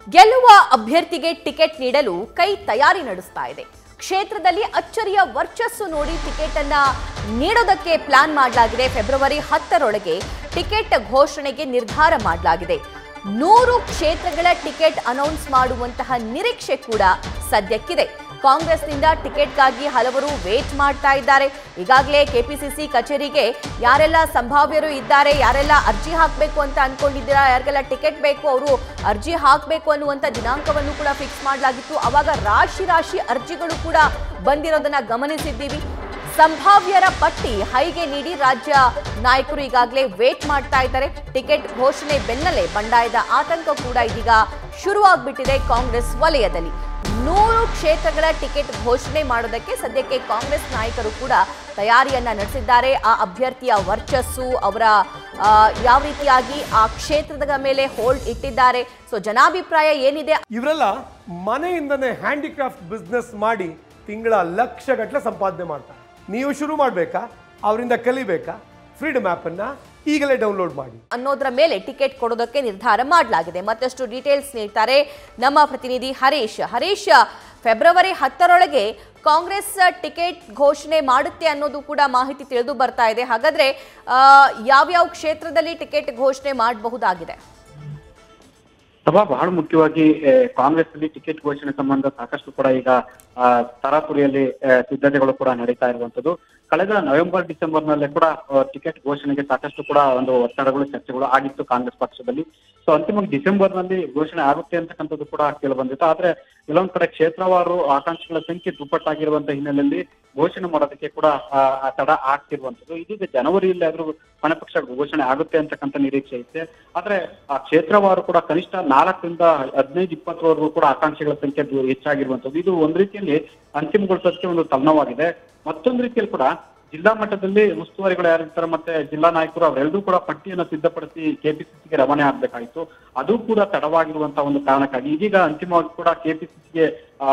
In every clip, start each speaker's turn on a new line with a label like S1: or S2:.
S1: ಗೆಲ್ಲುವ ಅಭ್ಯರ್ಥಿಗೆ ಟಿಕೆಟ್ ನೀಡಲು ಕೈ ತಯಾರಿ ನಡೆಸ್ತಾ ಇದೆ ಕ್ಷೇತ್ರದಲ್ಲಿ ಅಚ್ಚರಿಯ ವರ್ಚಸ್ಸು ನೋಡಿ ಟಿಕೆಟ್ ಅನ್ನ ನೀಡೋದಕ್ಕೆ ಪ್ಲಾನ್ ಮಾಡಲಾಗಿದೆ ಫೆಬ್ರವರಿ ಹತ್ತರೊಳಗೆ ಟಿಕೆಟ್ ಘೋಷಣೆಗೆ ನಿರ್ಧಾರ ಮಾಡಲಾಗಿದೆ ನೂರು ಕ್ಷೇತ್ರಗಳ ಟಿಕೆಟ್ ಅನೌನ್ಸ್ ಮಾಡುವಂತಹ ನಿರೀಕ್ಷೆ ಕೂಡ ಸದ್ಯಕ್ಕಿದೆ ಕಾಂಗ್ರೆಸ್ನಿಂದ ಟಿಕೆಟ್ಗಾಗಿ ಹಲವರು ವೇಟ್ ಮಾಡ್ತಾ ಇದ್ದಾರೆ ಈಗಾಗಲೇ ಕೆಪಿಸಿಸಿ ಕಚೇರಿಗೆ ಯಾರೆಲ್ಲ ಸಂಭಾವ್ಯರು ಇದ್ದಾರೆ ಯಾರೆಲ್ಲ ಅರ್ಜಿ ಹಾಕಬೇಕು ಅಂತ ಅನ್ಕೊಂಡಿದ್ದೀರಾ ಯಾರಿಗೆಲ್ಲ ಟಿಕೆಟ್ ಬೇಕು ಅವರು ಅರ್ಜಿ ಹಾಕಬೇಕು ಅನ್ನುವಂಥ ದಿನಾಂಕವನ್ನು ಕೂಡ ಫಿಕ್ಸ್ ಮಾಡಲಾಗಿತ್ತು ಅವಾಗ ರಾಶಿ ರಾಶಿ ಅರ್ಜಿಗಳು ಕೂಡ ಬಂದಿರೋದನ್ನ ಗಮನಿಸಿದ್ದೀವಿ ಸಂಭಾವ್ಯರ ಪಟ್ಟಿ ಹೈಗೆ ನೀಡಿ ರಾಜ್ಯ ನಾಯಕರು ಈಗಾಗಲೇ ವೇಟ್ ಮಾಡ್ತಾ ಇದ್ದಾರೆ ಟಿಕೆಟ್ ಘೋಷಣೆ ಬೆನ್ನಲ್ಲೇ ಬಂಡಾಯದ ಆತಂಕ ಕೂಡ ಇದೀಗ ಶುರುವಾಗ್ಬಿಟ್ಟಿದೆ ಕಾಂಗ್ರೆಸ್ ವಲಯದಲ್ಲಿ ನೂರು ಕ್ಷೇತ್ರಗಳ ಟಿಕೆಟ್ ಘೋಷಣೆ ಮಾಡೋದಕ್ಕೆ ಸದ್ಯಕ್ಕೆ ಕಾಂಗ್ರೆಸ್ ನಾಯಕರು ಕೂಡ ತಯಾರಿಯನ್ನ ನಡೆಸಿದ್ದಾರೆ ಆ ಅಭ್ಯರ್ಥಿಯ ವರ್ಚಸ್ಸು ಅವರ ಆ, ಯಾವ ರೀತಿಯಾಗಿ ಆ ಕ್ಷೇತ್ರದ ಮೇಲೆ ಹೋಲ್ಡ್ ಇಟ್ಟಿದ್ದಾರೆ ಸೊ ಜನಾಭಿಪ್ರಾಯ ಏನಿದೆ
S2: ಇವರೆಲ್ಲ ಮನೆಯಿಂದನೇ ಹ್ಯಾಂಡಿಕ್ರಾಫ್ಟ್ ಬಿಸ್ನೆಸ್ ಮಾಡಿ ತಿಂಗಳ ಲಕ್ಷ ಗಟ್ಟಲೆ ಸಂಪಾದನೆ ಮಾಡ್ತಾರೆ ನೀವು ಶುರು ಮಾಡಬೇಕಾ ಅವರಿಂದ ಕಲಿಬೇಕಾ ಫ್ರೀಡಮ್ ಆ್ಯಪನ್ನು ಈಗಲೇ ಡೌನ್ಲೋಡ್ ಮಾಡಿ
S1: ಅನ್ನೋದ್ರ ಮೇಲೆ ಟಿಕೆಟ್ ಕೊಡೋದಕ್ಕೆ ನಿರ್ಧಾರ ಮಾಡಲಾಗಿದೆ ಮತ್ತಷ್ಟು ಡೀಟೇಲ್ಸ್ ನೀಡ್ತಾರೆ ನಮ್ಮ ಪ್ರತಿನಿಧಿ ಹರೀಶ್ ಹರೀಶ್ ಫೆಬ್ರವರಿ ಹತ್ತರೊಳಗೆ ಕಾಂಗ್ರೆಸ್ ಟಿಕೆಟ್ ಘೋಷಣೆ ಮಾಡುತ್ತೆ ಅನ್ನೋದು ಕೂಡ ಮಾಹಿತಿ ತಿಳಿದು ಬರ್ತಾ ಇದೆ ಹಾಗಾದ್ರೆ ಆ, ಯಾವ್ಯಾವ ಕ್ಷೇತ್ರದಲ್ಲಿ ಟಿಕೆಟ್ ಘೋಷಣೆ ಮಾಡಬಹುದಾಗಿದೆ
S3: ಸಭಾ ಬಹಳ ಮುಖ್ಯವಾಗಿ ಆ, ಕಾಂಗ್ರೆಸ್ ಅಲ್ಲಿ ಟಿಕೆಟ್ ಘೋಷಣೆ ಸಂಬಂಧ ಸಾಕಷ್ಟು ಕೂಡ ಈಗ ಆ, ತರಾತುರಿಯಲ್ಲಿ ಆ, ಸಿದ್ಧತೆಗಳು ಕೂಡ ನಡೀತಾ ಇರುವಂತದ್ದು ಕಳೆದ ನವೆಂಬರ್ ಡಿಸೆಂಬರ್ ನಲ್ಲೇ ಕೂಡ ಆ, ಟಿಕೆಟ್ ಘೋಷಣೆಗೆ ಸಾಕಷ್ಟು ಕೂಡ ಒಂದು ಒತ್ತಡಗಳು ಚರ್ಚೆಗಳು ಆಗಿತ್ತು ಕಾಂಗ್ರೆಸ್ ಪಕ್ಷದಲ್ಲಿ ಸೊ ಅಂತಿಮವಾಗಿ ಡಿಸೆಂಬರ್ ನಲ್ಲಿ ಘೋಷಣೆ ಆಗುತ್ತೆ ಅಂತಕ್ಕಂಥದ್ದು ಕೂಡ ಕೇಳಿ ಬಂದಿತ್ತು ಆದ್ರೆ ಕೆಲವೊಂದ್ ಕಡೆ ಕ್ಷೇತ್ರವಾರು ಆಕಾಂಕ್ಷಿಗಳ ಸಂಖ್ಯೆ ದುಪ್ಪಟ್ಟಾಗಿರುವಂತ ಹಿನ್ನೆಲೆಯಲ್ಲಿ ಘೋಷಣೆ ಮಾಡೋದಕ್ಕೆ ಕೂಡ ಆ, ಆ ತಡ ಆಗ್ತಿರುವಂತದ್ದು ಇದೀಗ ಜನವರಿಯಲ್ಲಿ ಆದ್ರೂ ಪಕ್ಷ ಘೋಷಣೆ ಆಗುತ್ತೆ ಅಂತಕ್ಕಂಥ ನಿರೀಕ್ಷೆ ಐತೆ ಆದ್ರೆ ಆ ಕ್ಷೇತ್ರವಾರು ಕೂಡ ಕನಿಷ್ಠ ನಾಲ್ಕರಿಂದ ಹದಿನೈದು ಇಪ್ಪತ್ತರವರೆಗೂ ಕೂಡ ಆಕಾಂಕ್ಷಿಗಳ ಸಂಖ್ಯೆ ದೂ- ಹೆಚ್ಚಾಗಿರುವಂತದ್ದು ಇದು ಒಂದ್ ರೀತಿಯಲ್ಲಿ ಅಂತಿಮಗೊಳಿಸೋದಕ್ಕೆ ಒಂದು ತಲ್ಲಣವಾಗಿದೆ ಮತ್ತೊಂದು ರೀತಿಯಲ್ಲಿ ಕೂಡ ಜಿಲ್ಲಾ ಮಟ್ಟದಲ್ಲಿ ಉಸ್ತುವಾರಿಗಳು ಯಾರಿರ್ತಾರೆ ಮತ್ತೆ ಜಿಲ್ಲಾ ನಾಯಕರು ಅವರೆಲ್ಲರೂ ಕೂಡ ಪಟ್ಟಿಯನ್ನು ಸಿದ್ಧಪಡಿಸಿ ಕೆಪಿಸಿಸಿಗೆ ರವಾನೆ ಆಗ್ಬೇಕಾಗಿತ್ತು ಅದು ಕೂಡ ತಡವಾಗಿರುವಂತಹ ಒಂದು ಕಾರಣಕ್ಕಾಗಿ ಇದೀಗ ಅಂತಿಮವಾಗಿ ಕೂಡ ಕೆಪಿಸಿಸಿಗೆ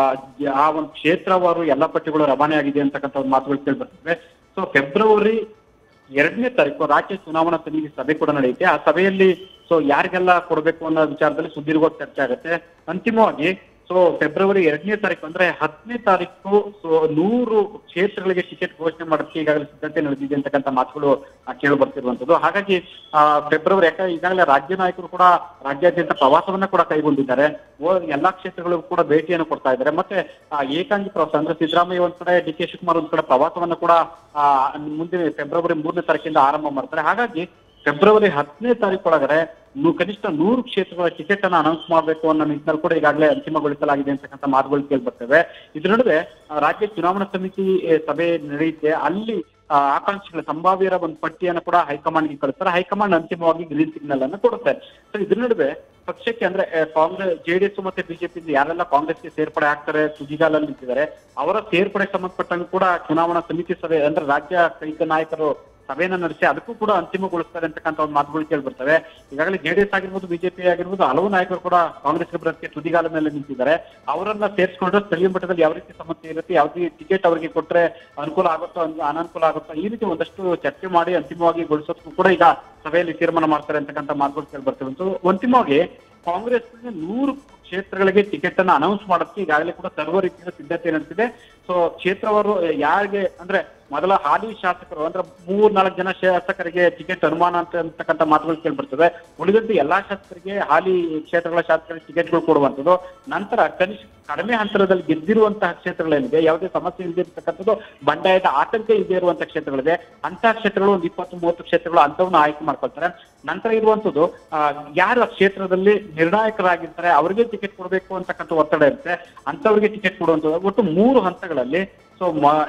S3: ಆ ಒಂದು ಕ್ಷೇತ್ರವಾರು ಎಲ್ಲ ಪಟ್ಟಿಗಳು ರವಾನೆ ಆಗಿದೆ ಅಂತಕ್ಕಂಥ ಒಂದು ಮಾತುಗಳು ಕೇಳಿ ಬರ್ತಿವೆ ಸೊ ಫೆಬ್ರವರಿ ಎರಡನೇ ತಾರೀಕು ರಾಜ್ಯ ಚುನಾವಣಾ ಸಮಿತಿ ಸಭೆ ಕೂಡ ನಡೆಯುತ್ತೆ ಆ ಸಭೆಯಲ್ಲಿ ಸೊ ಯಾರಿಗೆಲ್ಲ ಕೊಡಬೇಕು ಅನ್ನೋ ವಿಚಾರದಲ್ಲಿ ಸುದೀರ್ಘವಾಗಿ ಚರ್ಚೆ ಆಗುತ್ತೆ ಅಂತಿಮವಾಗಿ ಸೊ ಫೆಬ್ರವರಿ ಎರಡನೇ ತಾರೀಕು ಅಂದ್ರೆ ಹತ್ತನೇ ತಾರೀಕು ಸೊ ನೂರು ಕ್ಷೇತ್ರಗಳಿಗೆ ಟಿಕೆಟ್ ಘೋಷಣೆ ಮಾಡೋದಕ್ಕೆ ಈಗಾಗಲೇ ಸಿದ್ಧತೆ ನಡೆದಿದೆ ಅಂತಕ್ಕಂಥ ಮಾತುಗಳು ಕೇಳಿ ಬರ್ತಿರುವಂತದ್ದು ಹಾಗಾಗಿ ಆ, ಫೆಬ್ರವರಿ ಯಾಕಂದ್ರೆ ಈಗಾಗಲೇ ರಾಜ್ಯ ನಾಯಕರು ಕೂಡ ರಾಜ್ಯಾದ್ಯಂತ ಪ್ರವಾಸವನ್ನ ಕೂಡ ಕೈಗೊಂಡಿದ್ದಾರೆ ಓ- ಎಲ್ಲಾ ಕ್ಷೇತ್ರಗಳಿಗೂ ಕೂಡ ಭೇಟಿಯನ್ನು ಕೊಡ್ತಾ ಇದ್ದಾರೆ ಮತ್ತೆ ಆ, ಏಕಾಂಗಿ ಪ್ರವಾಸ ಅಂದ್ರೆ ಸಿದ್ದರಾಮಯ್ಯ ಒಂದ್ ಕಡೆ ಡಿ ಕೆ ಶಿವಕುಮಾರ್ ಒಂದ್ ಕಡೆ ಪ್ರವಾಸವನ್ನ ಕೂಡ ಆ, ಮುಂದಿನ ಫೆಬ್ರವರಿ ಮೂರನೇ ತಾರೀಕಿಂದ ಆರಂಭ ಮಾಡ್ತಾರೆ ಹಾಗಾಗಿ ಫೆಬ್ರವರಿ ಹತ್ತನೇ ತಾರೀಕು ಒಳಗಡೆ ನೂ- ಕನಿಷ್ಠ ನೂರು ಕ್ಷೇತ್ರಗಳ ಟಿಕೆಟ್ ಅನ್ನ ಅನೌನ್ಸ್ ಮಾಡಬೇಕು ಅನ್ನೋ ನಿಟ್ಟಿನಲ್ಲಿ ಕೂಡ ಈಗಾಗಲೇ ಅಂತಿಮಗೊಳಿಸಲಾಗಿದೆ ಅಂತಕ್ಕಂಥ ಮಾತುಗಳು ಕೇಳಿ ಬರ್ತವೆ ಇದ್ರ ನಡುವೆ ಆ, ರಾಜ್ಯ ಚುನಾವಣಾ ಸಮಿತಿ ಎ, ಸಭೆ ನಡೆಯುತ್ತೆ ಅಲ್ಲಿ ಆ, ಆಕಾಂಕ್ಷಿಗಳ ಸಂಭಾವ್ಯರ ಒಂದು ಪಟ್ಟಿಯನ್ನು ಕೂಡ ಹೈಕಮಾಂಡ್ಗೆ ಕಳಿಸ್ತಾರೆ ಹೈಕಮಾಂಡ್ ಅಂತಿಮವಾಗಿ ಗ್ರೀನ್ ಸಿಗ್ನಲ್ ಅನ್ನು ಕೊಡುತ್ತೆ ಸೊ ಇದ್ರ ನಡುವೆ ಪಕ್ಷಕ್ಕೆ ಅಂದ್ರೆ ಆ, ಕಾಂಗ್ರೆಸ್ ಜೆಡಿಎಸ್ ಮತ್ತೆ ಬಿಜೆಪಿ ಯಾರೆಲ್ಲ ಕಾಂಗ್ರೆಸ್ಗೆ ಸೇರ್ಪಡೆ ಆಗ್ತಾರೆ ತುದಿಗಾಲಲ್ಲಿ ನಿಂತಿದ್ದಾರೆ ಅವರ ಸೇರ್ಪಡೆ ಸಂಬಂಧಪಟ್ಟಂಗೆ ಕೂಡ ಚುನಾವಣಾ ಸಮಿತಿ ಸಭೆ ಅಂದ್ರೆ ರಾಜ್ಯ ಕೈಕ ನಾಯಕರು ಸಭೆಯನ್ನ ನಡೆಸಿ ಅದಕ್ಕೂ ಕೂಡ ಅಂತಿಮಗೊಳಿಸ್ತಾರೆ ಅಂತಕ್ಕಂಥ ಒಂದು ಮಾತುಗಳು ಕೇಳಿ ಬರ್ತವೆ ಈಗಾಗಲೇ ಜೆಡಿಎಸ್ ಆಗಿರ್ಬೋದು ಬಿಜೆಪಿ ಆಗಿರ್ಬೋದು ಹಲವು ನಾಯಕರು ಕೂಡ ಕಾಂಗ್ರೆಸ್ಗೆ ಬರೋದಕ್ಕೆ ತುದಿಗಾಲ ಮೇಲೆ ನಿಂತಿದ್ದಾರೆ ಅವರನ್ನ ಸೇರಿಸ್ಕೊಂಡ್ರೆ ಸ್ಥಳೀಯ ಮಟ್ಟದಲ್ಲಿ ಯಾವ ರೀತಿ ಸಮಸ್ಯೆ ಇರುತ್ತೆ ಯಾವ ರೀತಿ ಟಿಕೆಟ್ ಅವರಿಗೆ ಕೊಟ್ರೆ ಅನುಕೂಲ ಆಗುತ್ತೋ ಅನ್- ಅನಾನುಕೂಲ ಆಗುತ್ತೋ ಈ ರೀತಿ ಒಂದಷ್ಟು ಚರ್ಚೆ ಮಾಡಿ ಅಂತಿಮವಾಗಿ ಗೊಳಿಸೋದಕ್ಕೂ ಕೂಡ ಈಗ ಸಭೆಯಲ್ಲಿ ತೀರ್ಮಾನ ಮಾಡ್ತಾರೆ ಅಂತಕ್ಕಂಥ ಮಾತುಗಳು ಕೇಳಿ ಬರ್ತವೆ ಸೊ ಅಂತಿಮವಾಗಿ ಕಾಂಗ್ರೆಸ್ ನೂರು ಕ್ಷೇತ್ರಗಳಿಗೆ ಟಿಕೆಟ್ ಅನ್ನ ಅನೌನ್ಸ್ ಮಾಡೋದಕ್ಕೆ ಈಗಾಗಲೇ ಕೂಡ ಸರ್ವ ರೀತಿಯ ಸಿದ್ಧತೆ ನಡೆಸಿದೆ ಸೊ ಕ್ಷೇತ್ರವರು ಯಾರಿಗೆ ಅಂದ್ರೆ ಮೊದಲ ಹಾಲಿ ಶಾಸಕರು ಅಂದ್ರೆ ಮೂರ್ ನಾಲ್ಕು ಜನ ಶಾಸಕರಿಗೆ ಟಿಕೆಟ್ ಅನುಮಾನ ಅಂತ ಅಂತಕ್ಕಂಥ ಮಾತುಗಳು ಕೇಳಿ ಬರ್ತವೆ ಉಳಿದಂತೆ ಎಲ್ಲಾ ಶಾಸಕರಿಗೆ ಹಾಲಿ ಕ್ಷೇತ್ರಗಳ ಶಾಸಕರಿಗೆ ಟಿಕೆಟ್ಗಳು ಕೊಡುವಂಥದ್ದು ನಂತರ ಕನಿಷ್ಠ ಕಡಿಮೆ ಹಂತದಲ್ಲಿ ಗೆದ್ದಿರುವಂತಹ ಕ್ಷೇತ್ರಗಳೇನಿದೆ ಯಾವುದೇ ಸಮಸ್ಯೆ ಇಲ್ಲದೆ ಇರ್ತಕ್ಕಂಥದ್ದು ಬಂಡಾಯದ ಆತಂಕ ಇಲ್ಲದೆ ಇರುವಂತಹ ಕ್ಷೇತ್ರಗಳಿದೆ ಅಂತಹ ಕ್ಷೇತ್ರಗಳು ಒಂದು ಇಪ್ಪತ್ತು ಮೂವತ್ತು ಕ್ಷೇತ್ರಗಳು ಅಂತವನ್ನ ಆಯ್ಕೆ ಮಾಡ್ಕೊಳ್ತಾರೆ ನಂತರ ಇರುವಂತದ್ದು ಆ, ಯಾರು ಆ ಕ್ಷೇತ್ರದಲ್ಲಿ ನಿರ್ಣಾಯಕರಾಗಿರ್ತಾರೆ ಅವರಿಗೆ ಟಿಕೆಟ್ ಕೊಡಬೇಕು ಅಂತಕ್ಕಂಥ ಒತ್ತಡ ಇರುತ್ತೆ ಅಂತವರಿಗೆ ಟಿಕೆಟ್ ಕೊಡುವಂಥದ್ದು ಒಟ್ಟು ಮೂರು ಹಂತಗಳಲ್ಲಿ ಸೊ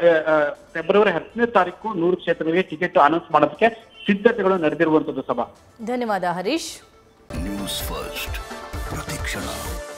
S3: ಫೆಬ್ರವರಿ ಹತ್ತನೇ ತಾರೀಕು ನೂರು ಕ್ಷೇತ್ರಗಳಿಗೆ ಟಿಕೆಟ್ ಅನೌನ್ಸ್ ಮಾಡೋದಕ್ಕೆ ಸಿದ್ಧತೆಗಳು ನಡೆದಿರುವಂತದ್ದು ಸಭಾ
S1: ಧನ್ಯವಾದ ಹರೀಶ್
S4: ನ್ಯೂಸ್ ಫಸ್ಟ್ ಪ್ರತಿಕ್ಷಣ